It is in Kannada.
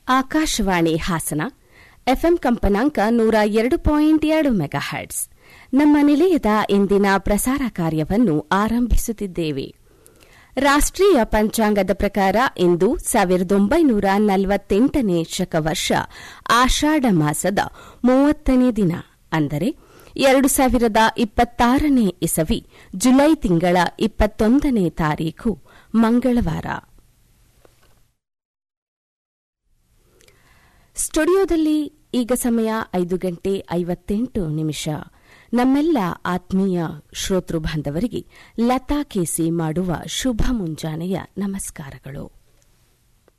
ಆಕಾಶವಾಣಿ ಹಾಸನ ಎಫ್ಎಂ ಕಂಪನಾಂಕ ನೂರ ಎರಡು ಪಾಯಿಂಟ್ ಎರಡು ಮೆಗಾಹರ್ಟ್ಸ್ ನಮ್ಮ ನಿಲಯದ ಇಂದಿನ ಪ್ರಸಾರ ಕಾರ್ಯವನ್ನು ಆರಂಭಿಸುತ್ತಿದ್ದೇವೆ ರಾಷ್ಟ್ರೀಯ ಪಂಚಾಂಗದ ಪ್ರಕಾರ ಇಂದು ಸಾವಿರದ ಒಂಬೈನೂರ ನಲವತ್ತೆಂಟನೇ ಶಕವರ್ಷ ಆಷಾಢ ಮಾಸದ ಮೂವತ್ತನೇ ದಿನ ಅಂದರೆ ಎರಡು ಸಾವಿರದ ಇಪ್ಪತ್ತಾರನೇ ಇಸವಿ ಜುಲೈ ತಿಂಗಳ ಇಪ್ಪತ್ತೊಂದನೇ ತಾರೀಖು ಮಂಗಳವಾರ ಸ್ಟುಡಿಯೋದಲ್ಲಿ ಈಗ ಸಮಯ ಐದು ಗಂಟೆ ಐವತ್ತೆಂಟು ನಿಮಿಷ ನಮ್ಮೆಲ್ಲ ಆತ್ಮೀಯ ಶ್ರೋತೃ ಬಾಂಧವರಿಗೆ ಲತಾ ಕೇಸಿ ಮಾಡುವ ಶುಭ ಮುಂಜಾನೆಯ ನಮಸ್ಕಾರಗಳು